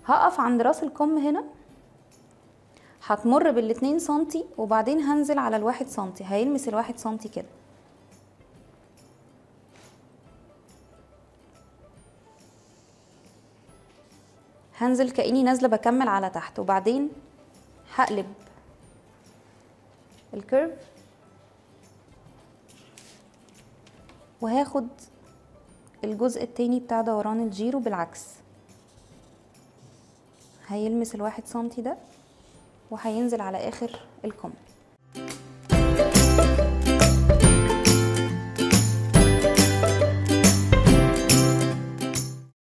هقف عند راس الكم هنا هتمر بالاتنين سنتي وبعدين هنزل على الواحد سنتي هيلمس الواحد سنتي كده هنزل كأني نازلة بكمل على تحت وبعدين هقلب الكيرف وهاخد الجزء التاني بتاع دوران الجيرو بالعكس هيلمس الواحد سنتي ده وهينزل على اخر الكم